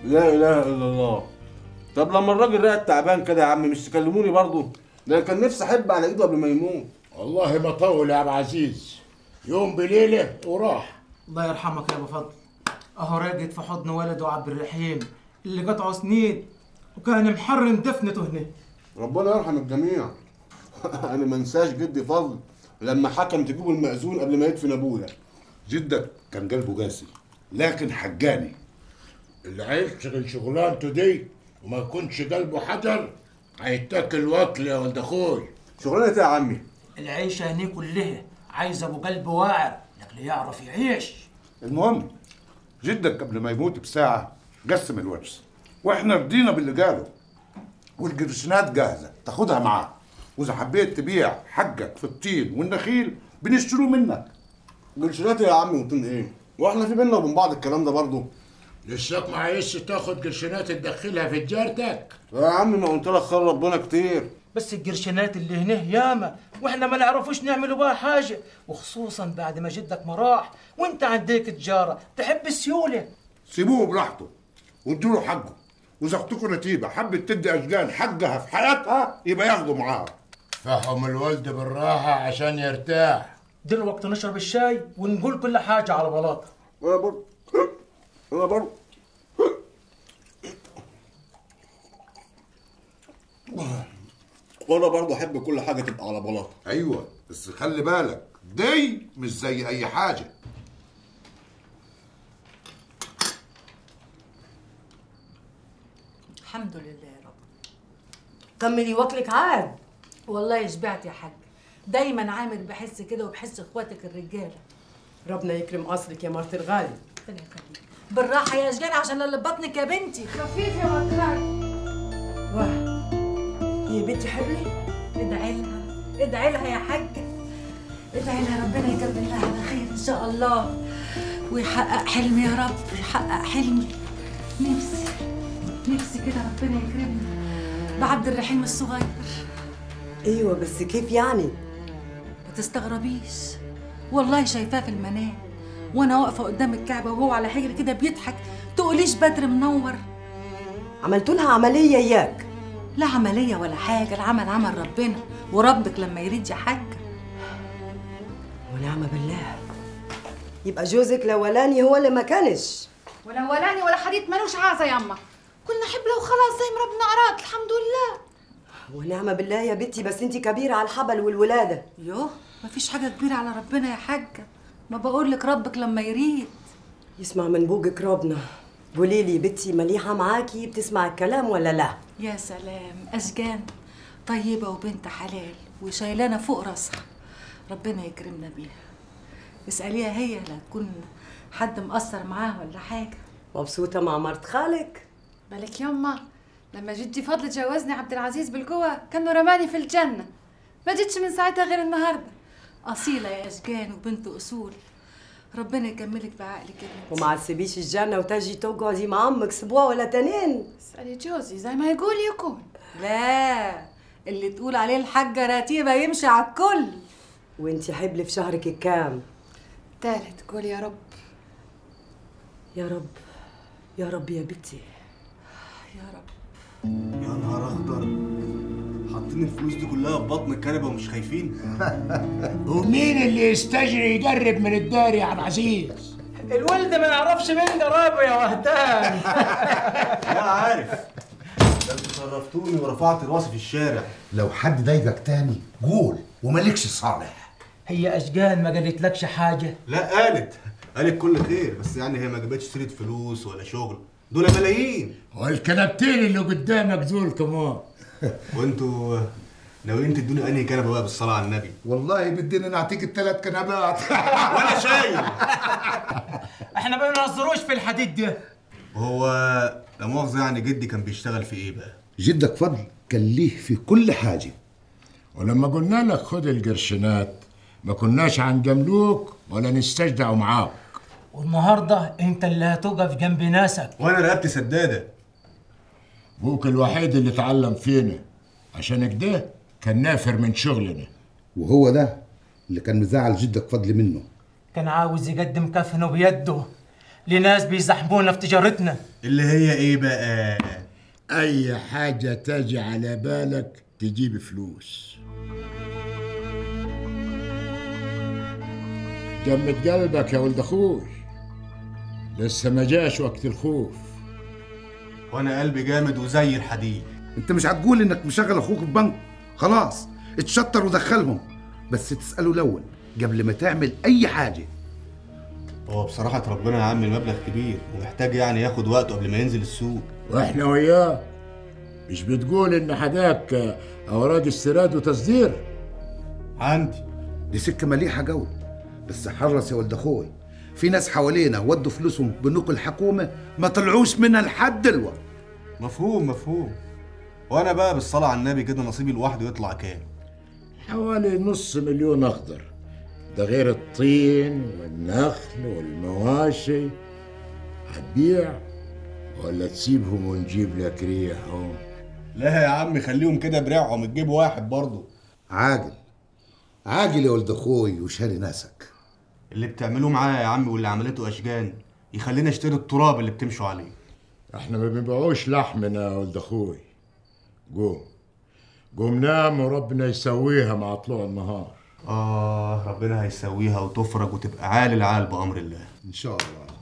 لا اله الا الله طب لما الراجل راقد تعبان كده يا عم مش تكلموني برضه ده كان نفسي احب على ايده قبل ما يموت والله ما طول يا عبد العزيز يوم بليله وراح الله يرحمك يا ابو فضل اهو راقد في حضن ولده عبد الرحيم اللي قطعه سنين وكان محرم دفنته هنا ربنا يرحم الجميع انا ما انساش جدي فضل لما حكم تجيبوا المأذون قبل ما يدفن ابويا جدك كان قلبه قاسي لكن حجاني اللي هيشتغل شغلانته دي وما يكونش قلبه حجر هيتاكل واكل يا ولد اخوي شغلانه ايه يا عمي العيشه هني كلها عايزه ابو قلب واعر لكن يعرف يعيش المهم جدك قبل ما يموت بساعة قسم الورث واحنا رضينا باللي قاله والقرشنات جاهزة تاخدها معاه واذا حبيت تبيع حقك في الطين والنخيل بنشتروه منك قرشنات يا عمي وطين ايه واحنا في بينا وبين بعض الكلام ده برضه لساك ما عايزش تاخد قرشينات تدخلها في تجارتك يا عم ما قلت لك خير ربنا كتير بس القرشنات اللي هنا ياما واحنا ما نعرفوش نعملوا بها حاجه وخصوصا بعد ما جدك ما راح وانت عندك تجاره تحب السيوله سيبوه براحته وادوا له حقه واذا اختكم نتيبه حبت تدي اشجان حقها في حياتها يبقى ياخده معاها فهم الولد بالراحه عشان يرتاح دلوقتي نشرب الشاي ونقول كل حاجه على بلاطه انا برضه انا برضه وانا برضه احب كل حاجه تبقى على بلاطه ايوه بس خلي بالك دي مش زي اي حاجه الحمد لله يا رب كملي واكلك عاد والله شبعت يا حاج دايما عامر بحس كده وبحس اخواتك الرجاله ربنا يكرم قصرك يا مرت الغالي ربنا يخليك بالراحه يا اشجان عشان اللي بطنك يا بنتي خفيف يا مطران واه هي بنتي حبلي ادعي لها ادعي لها يا حاجه ادعي لها ربنا يكمل لها على خير ان شاء الله ويحقق حلمي يا رب يحقق حلمي نفسي نفسي كده ربنا يكرمني بعبد الرحيم الصغير ايوه بس كيف يعني ما تستغربيش والله شايفاه في المنام وانا واقفه قدام الكعبه وهو على حجري كده بيضحك تقوليش بدر منور عملتوا لها عمليه اياك لا عمليه ولا حاجه العمل عمل ربنا وربك لما يريد يا حاجه ونعم بالله يبقى جوزك الاولاني هو اللي ما كانش ولا ولاني ولا حديث ملوش عازة يما كلنا حبلة وخلاص زي ما ربنا أراد الحمد لله ونعم بالله يا بنتي بس انت كبيره على الحبل والولاده يوه مفيش حاجه كبيره على ربنا يا حاجه ما بقول لك ربك لما يريد يسمع من بوقك ربنا قولي لي بنتي مليحه معاكي بتسمع الكلام ولا لا يا سلام أشجان طيبة وبنت حلال وشايلانا فوق راسها ربنا يكرمنا بيها اسأليها هي لا تكون حد مقصر معاها ولا حاجة مبسوطه مع مرت خالك بالك يما لما جدي فضل جوزني عبد العزيز بالقوة كانه رماني في الجنة ما جيتش من ساعتها غير النهاردة أصيلة يا أشجان وبنت أصول ربنا يكملك بعقلك يا بنتي وما تسيبيش الجنه وتجي تقعدي مع امك اسبوع ولا تنين اسألي جوزي زي ما يقول يكون لا اللي تقول عليه الحاجة رتيبة يمشي على الكل وانتي حبل في شهرك الكام تالت قول يا رب يا رب يا رب يا بنتي يا رب يا نهار اخضر حاطين الفلوس دي كلها في بطن الكنبه ومش خايفين ومين اللي يستجري يقرب من الدار يا عبد العزيز الولد ما يعرفش مين قرابه يا وهدان لا عارف ده انتوا صرفتوني ورفعت راسي في الشارع لو حد ضايقك تاني قول ومالكش صالح هي اشجان ما قالتلكش حاجه لا قالت قالت كل خير بس يعني هي ما جابتش سيره فلوس ولا شغل دول ملايين والكنبتين اللي قدامك دول كمان وانتوا ناويين تدوني انهي كنبه بقى بالصلاه على النبي والله بدنا نعطيك الثلاث كنبات وانا شايل احنا ما بنهزروش في الحديد ده هو لا مؤاخذه يعني جدي كان بيشتغل في ايه بقى جدك فضل كان ليه في كل حاجه ولما قلنا لك خد القرشنات ما كناش هنجاملوك ولا نستجدعوا معاك والنهارده انت اللي هتقف جنب ناسك وانا رقبتي سداده ابوك الوحيد اللي اتعلم فينا عشان كده كان نافر من شغلنا وهو ده اللي كان مزعل جدك فضل منه كان عاوز يقدم كفنه بيده لناس بيزحمونا في تجارتنا اللي هي ايه بقى اي حاجة تجي على بالك تجيب فلوس جمد قلبك يا ولد اخوي لسه ما جاش وقت الخوف وانا قلبي جامد وزي الحديد انت مش هتقول انك مشغل اخوك في بنك خلاص اتشطر ودخلهم بس تساله الاول قبل ما تعمل اي حاجه هو بصراحة ربنا يا عم المبلغ كبير ومحتاج يعني ياخد وقته قبل ما ينزل السوق واحنا وياه مش بتقول ان حداك اوراق استيراد وتصدير عندي دي سكه مليحه قوي بس حرص يا ولد اخوي في ناس حوالينا ودوا فلوسهم بنوك الحكومه ما طلعوش منها لحد دلوقتي مفهوم مفهوم وانا بقى بالصلاة على النبي كده نصيبي لوحده يطلع كام حوالي نص مليون اخضر ده غير الطين والنخل والمواشي هتبيع ولا تسيبهم ونجيب لك ريحهم لا يا عم خليهم كده بريعهم تجيب واحد برضه عاقل عاقل يا ولد اخوي وشاري ناسك اللي بتعملوه معايا يا عم واللي عملته اشجان يخلينا اشتري التراب اللي بتمشوا عليه احنا ما بنبيعوش لحمنا يا ولد اخوي قوم قوم نام وربنا يسويها مع طلوع النهار اه ربنا هيسويها وتفرج وتبقى عال العال بامر الله ان شاء الله